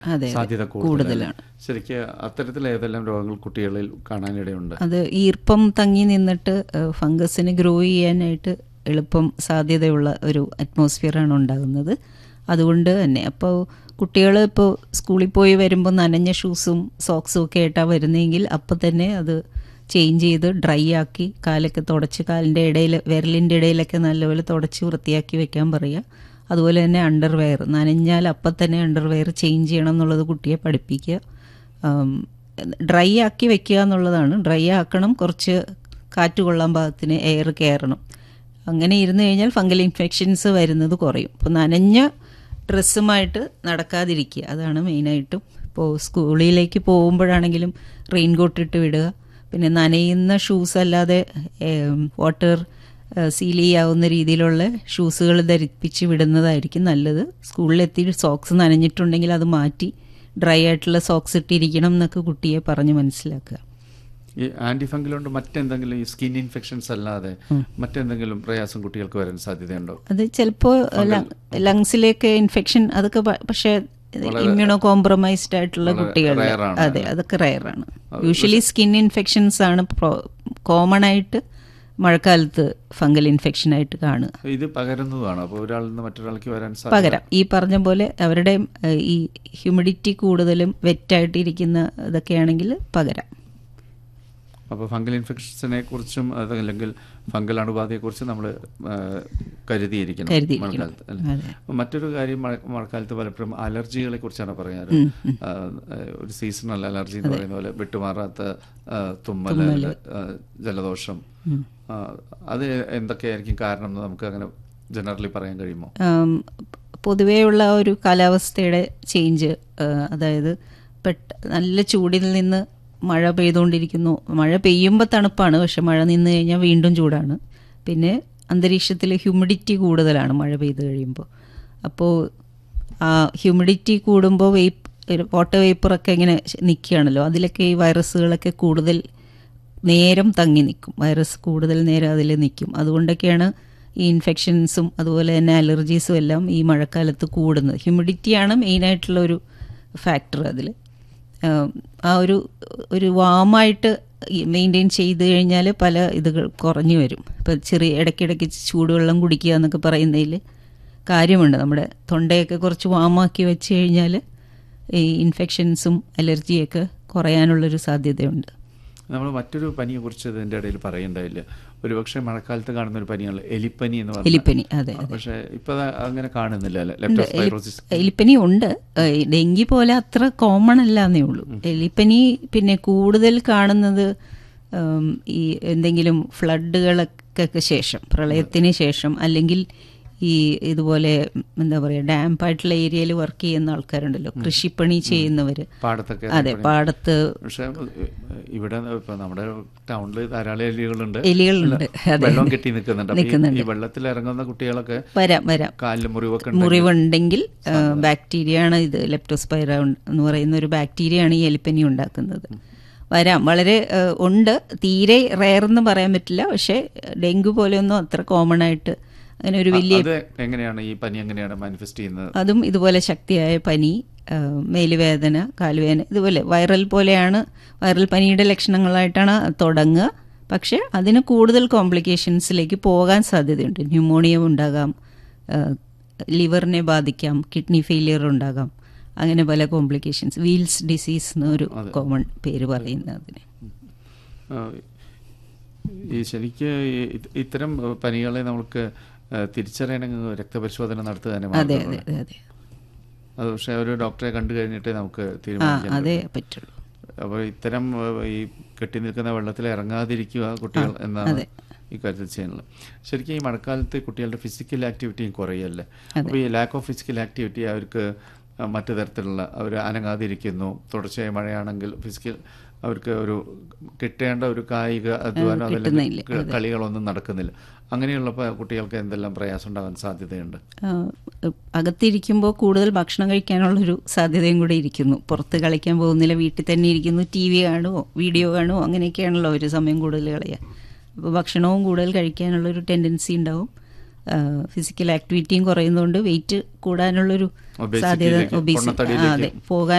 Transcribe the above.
അതെ, സാധ്യത കൂടുതലാണ്. കൂടുതലാണ് ശരിക്കും അത്തരത്തിൽ ഏതെല്ലാം രോഗങ്ങൾ കുട്ടികളിൽ കാണാനിടയുണ്ട് അത് ഈർപ്പം തങ്ങി നിന്നിട്ട് ഏഹ്, ഫംഗസിന് ഗ്രോ ചെയ്യാനായിട്ട് എളുപ്പം സാധ്യതയുള്ള ഒരു അറ്റ്മോസ്ഫിയറാണ് ഉണ്ടാകുന്നത് അതുകൊണ്ട് തന്നെ അപ്പോൾ കുട്ടികൾ ഇപ്പോൾ സ്കൂളിൽ പോയി വരുമ്പോൾ നനഞ്ഞ ഷൂസും സോക്സും ഒക്കെ ആയിട്ടാണ് വരുന്നതെങ്കിൽ അപ്പം തന്നെ അത് ചേഞ്ച് ചെയ്ത് ഡ്രൈ ആക്കി കാലൊക്കെ തുടച്ച് കാലിൻ്റെ ഇടയിൽ വിരലിൻ്റെ ഇടയിലൊക്കെ നല്ലപോലെ തുടച്ച് വൃത്തിയാക്കി വെക്കാൻ പറയുക അതുപോലെ തന്നെ അണ്ടർവെയർ നനഞ്ഞാൽ അപ്പം തന്നെ അണ്ടർവെയർ ചേഞ്ച് ചെയ്യണം എന്നുള്ളത് കുട്ടിയെ പഠിപ്പിക്കുക ഡ്രൈ ആക്കി വെക്കുക എന്നുള്ളതാണ് ഡ്രൈ ആക്കണം കുറച്ച് കാറ്റ് കൊള്ളാൻ പാകത്തിന് എയർ കയറണം അങ്ങനെ ഇരുന്ന് കഴിഞ്ഞാൽ ഫംഗൽ ഇൻഫെക്ഷൻസ് വരുന്നത് കുറയും ഇപ്പോൾ നനഞ്ഞ ഡ്രസ്സുമായിട്ട് നടക്കാതിരിക്കുക അതാണ് മെയിനായിട്ടും ഇപ്പോൾ സ്കൂളിലേക്ക് പോകുമ്പോഴാണെങ്കിലും റെയിൻ കോട്ട് ഇട്ട് വിടുക പിന്നെ നനയുന്ന ഷൂസ് അല്ലാതെ വാട്ടർ സീൽ ചെയ്യാവുന്ന രീതിയിലുള്ള ഷൂസുകൾ ധരിപ്പിച്ച് വിടുന്നതായിരിക്കും നല്ലത് സ്കൂളിലെത്തി സോക്സ് നനഞ്ഞിട്ടുണ്ടെങ്കിൽ അത് മാറ്റി ഡ്രൈ ആയിട്ടുള്ള സോക്സ് ഇട്ടിരിക്കണം എന്നൊക്കെ കുട്ടിയെ പറഞ്ഞ് മനസ്സിലാക്കുക ഈ ആന്റി ഫംഗൽ കൊണ്ട് മറ്റെന്തെങ്കിലും ഈ സ്കിൻ ഇൻഫെക്ഷൻസ് അല്ലാതെ മറ്റെന്തെങ്കിലും പ്രയാസം കുട്ടികൾക്ക് വരാൻ സാധ്യതയുണ്ടോ അത് ചിലപ്പോൾ ലങ്സിലേക്ക് ഇൻഫെക്ഷൻ അതൊക്കെ പ- പക്ഷേ ഇമ്മ്യൂണോ കോംപ്രമൈസ്ഡ് ആയിട്ടുള്ള വളരെ കുട്ടികൾ rare ആണ് അതെ അതൊക്കെ റയറാണ് യൂഷ്വലി സ്കിൻ ഇൻഫെക്ഷൻസ് ആണ് കോമൺ ആയിട്ട് മഴക്കാലത്ത് ഫംഗൽ ഇൻഫെക്ഷൻ ആയിട്ട് കാണുക ഇത് പകരുന്നതാണ് അപ്പോൾ ഒരാളിൽ നിന്ന് മറ്റൊരാൾക്ക് വരാൻ സാധ്യത പകരം ഈ പറഞ്ഞ പോലെ അവരുടെ ഏഹ്, ഈ ഹ്യൂമിഡിറ്റി കൂടുതലും വെറ്റായിട്ടിരിക്കുന്ന ഇതൊക്കെയാണെങ്കിൽ പകരം അപ്പോൾ ഫംഗൽ ഇൻഫെക്ഷൻസിനെ കുറിച്ചും അതല്ലെങ്കിൽ ഫംഗൽ അണുബാധയെക്കുറിച്ചും നമ്മൾ കരുതിയിരിക്കണം കരുതിയിരിക്കണം. മഴക്കാലത്ത് അല്ലേ? അതെ. അപ്പോൾ മറ്റൊരു കാര്യം മഴ- മഴക്കാലത്ത് പലപ്പോഴും അലർജികളെ കുറിച്ചാണ് പറയാറ് ആ, ഒരു സീസണൽ അലർജി എന്ന് പറയുന്ന പോലെ വിട്ടുമാറാത്ത ആ, തുമ്മൽ ആ, ജലദോഷം ആ, അത് എന്തൊക്കെയായിരിക്കും കാരണം എന്ന് നമുക്ക് അങ്ങനെ ജനറലി പറയാൻ കഴിയുമോ ആം, പൊതുവെയുള്ള ഒരു കാലാവസ്ഥയുടെ ചേഞ്ച് അതായത് പെട്ട നല്ല ചൂടിൽ നിന്ന് മഴ പെയ്തുകൊണ്ടിരിക്കുന്നു മഴ പെയ്യുമ്പോൾ തണുപ്പാണ് പക്ഷെ മഴ നിന്ന് കഴിഞ്ഞാൽ വീണ്ടും ചൂടാണ് പിന്നെ അന്തരീക്ഷത്തിൽ ഹ്യൂമിഡിറ്റി കൂടുതലാണ് മഴ പെയ്ത് കഴിയുമ്പോൾ അപ്പോൾ ആ ഹ്യൂമിഡിറ്റി കൂടുമ്പോൾ വെയ്പ്പ് വാട്ടർ വേപ്പറൊക്കെ ഇങ്ങനെ നിൽക്കുകയാണല്ലോ അതിലൊക്കെ ഈ വൈറസുകളൊക്കെ കൂടുതൽ നേരം തങ്ങി നിൽക്കും വൈറസ് കൂടുതൽ നേരം അതിൽ നിൽക്കും അതുകൊണ്ടൊക്കെയാണ് ഈ ഇൻഫെക്ഷൻസും അതുപോലെ തന്നെ അലർജീസും എല്ലാം ഈ മഴക്കാലത്ത് കൂടുന്നത് ഹ്യൂമിഡിറ്റിയാണ് മെയിനായിട്ടുള്ള ഒരു ഫാക്ടർ അതിൽ ആ ഒരു ഒരു വാമായിട്ട് മെയിൻറ്റെയിൻ ചെയ്ത് കഴിഞ്ഞാൽ പല ഇതുകൾ കുറഞ്ഞു വരും ഇപ്പം ചെറിയ ഇടയ്ക്കിടയ്ക്ക് ചൂടുവെള്ളം കുടിക്കുക എന്നൊക്കെ പറയുന്നതിൽ കാര്യമുണ്ട് നമ്മുടെ തൊണ്ടയൊക്കെ കുറച്ച് വാമാക്കി വെച്ച് കഴിഞ്ഞാൽ ഈ ഇൻഫെക്ഷൻസും അലർജിയൊക്കെ കുറയാനുള്ളൊരു സാധ്യതയുണ്ട് നമ്മൾ മറ്റൊരു പനിയെ കുറിച്ച് ഇതിന്റെ ഇടയിൽ പറയണ്ടായില്ല ഒരുപക്ഷെ മഴക്കാലത്ത് കാണുന്ന ഒരു പനിയാണ് എലിപ്പനി എന്ന് പറഞ്ഞാൽ എലിപ്പനി അതെ അതെ പക്ഷെ ഇപ്പൊ അത് അങ്ങനെ കാണുന്നില്ല അല്ലെ ലെപ്റ്റോസ്പൈറോസിസ് എലിപ്പനി ഉണ്ട് ഏഹ് ഡെങ്കി പോലെ അത്ര കോമൺ അല്ലാന്നേ ഉള്ളൂ എലിപ്പനി പിന്നെ കൂടുതൽ കാണുന്നത് ഉം, ഈ എന്തെങ്കിലും ഫ്ലഡുകളൊക്കെ ശേഷം പ്രളയത്തിന് ശേഷം അല്ലെങ്കിൽ ഈ ഇതുപോലെ എന്താ പറയുക ഡാമ്പായിട്ടുള്ള ഏരിയയിൽ വർക്ക് ചെയ്യുന്ന ആൾക്കാരുണ്ടല്ലോ കൃഷിപ്പണി ചെയ്യുന്നവർ പാടത്തൊക്കെ അതെ പാടത്ത് പക്ഷെ ഇവിടെ ഇപ്പൊ നമ്മുടെ ടൗണിൽ ധാരാളം എലികളുണ്ട് എലികളുണ്ട് അതെ വെള്ളം കെട്ടി നിൽക്കുന്നുണ്ട് അപ്പൊ ഈ- നിൽക്കുന്നുണ്ട്. ഈ വെള്ളത്തിൽ ഇറങ്ങുന്ന കുട്ടികളൊക്കെ വരാം വരാം കാലിൽ മുറിവൊക്കെ ഉണ്ട് മുറിവുണ്ടെങ്കിൽ ബാക്ടീരിയ ആണ് ഇത് ലെപ്റ്റോസ്പൈറ എന്ന് പറയുന്ന ഒരു ബാക്ടീരിയ ആണ് ഈ എലിപ്പനി ഉണ്ടാക്കുന്നത് വരാം വളരെ ഏഹ്, ഉണ്ട് തീരെ റെയർ എന്ന് പറയാൻ പറ്റില്ല പക്ഷേ ഡെങ്കു പോലെയൊന്നും അത്ര കോമൺ ആയിട്ട് അങ്ങനെ ഒരു വലിയ അത് എങ്ങനെയാണ് ഈ പനി എങ്ങനെയാണ് മാനിഫെസ്റ്റ് ചെയ്യുന്നത് അതും ഇതുപോലെ ശക്തിയായ പനി ആ, മേലുവേദന കാലുവേദന ഇതുപോലെ വൈറൽ പോലെയാണ് വൈറൽ പനിയുടെ ലക്ഷണങ്ങളായിട്ടാണ് തുടങ്ങുക പക്ഷേ അതിന് കൂടുതൽ കോംപ്ലിക്കേഷൻസിലേക്ക് പോകാൻ സാധ്യതയുണ്ട് ന്യൂമോണിയ ഉണ്ടാകാം ആ, ലിവറിനെ ബാധിക്കാം കിഡ്നി ഫെയിലിയർ ഉണ്ടാകാം അങ്ങനെ പല കോംപ്ലിക്കേഷൻസ് വീൽസ് ഡിസീസ് എന്നൊരു കോമൺ പേര് പറയുന്നത് അതിന് ആ, ഈ ശരിക്ക് ഈ ഇത് ഇത്തരം പനികളെ നമുക്ക് ആ, തിരിച്ചറിയണമെങ്കിൽ രക്തപരിശോധന നടത്തുക തന്നെ അതെ മാർഗ്ഗമുള്ളൂ. അതെ അതെ അതെ അത് പക്ഷെ ഒരു ഡോക്ടറെ കണ്ടു കഴിഞ്ഞിട്ടേ നമുക്ക് ആ തീരുമാനിക്കാൻ അതേ പറ്റുള്ളൂ അപ്പോൾ ഇത്തരം ഏഹ്, ഈ കെട്ടി നിൽക്കുന്ന വെള്ളത്തിൽ ഇറങ്ങാതിരിക്കുക കുട്ടികൾ എന്നാണ് അതെ. ഈ കാര്യത്തിൽ ചെയ്യാനുള്ളത് ശരിക്കും ഈ മഴക്കാലത്ത് കുട്ടികളുടെ ഫിസിക്കൽ ആക്ടിവിറ്റിയും കുറയല്ലേ അപ്പോൾ ഈ ലാക്ക് ഓഫ് ഫിസിക്കൽ ആക്ടിവിറ്റി അവർക്ക് ആ, മറ്റു തരത്തിലുള്ള അവർ അനങ്ങാതിരിക്കുന്നു തുടർച്ചയായ മഴയാണെങ്കിൽ ഫിസിക്കൽ അവർക്ക് ഒരു കിട്ടേണ്ട ഒരു കായിക അധ്വാനം അതല്ലെങ്കിൽ കിട്ടുന്നില്ല. ക- കളികളൊന്നും നടക്കുന്നില്ല അങ്ങനെയുള്ളപ്പോൾ കുട്ടികൾക്ക് എന്തെല്ലാം പ്രയാസം ഉണ്ടാകാൻ സാധ്യതയുണ്ട് ആ, അകത്തിരിക്കുമ്പോൾ കൂടുതൽ ഭക്ഷണം കഴിക്കാനുള്ളൊരു സാധ്യതയും കൂടെ ഇരിക്കുന്നു പുറത്ത് കളിക്കാൻ പോകുന്നില്ല വീട്ടിൽ തന്നെ ഇരിക്കുന്നു ടി വി കാണുമോ വീഡിയോ കാണുമോ അങ്ങനെയൊക്കെയാണല്ലോ ഒരു സമയം കൂടുതൽ കളയുക അപ്പോൾ ഭക്ഷണവും കൂടുതൽ കഴിക്കാനുള്ളൊരു ടെൻഡൻസി ഉണ്ടാവും ഫിസിക്കൽ ആക്ടിവിറ്റിയും കുറയുന്നതുകൊണ്ട് വെയിറ്റ് കൂടാനുള്ളൊരു Obesity സാധ്യത യിലേക്ക്, ഒബീസി പൊണ്ണത്തടിയിലേക്ക്. അതെ പോകാൻ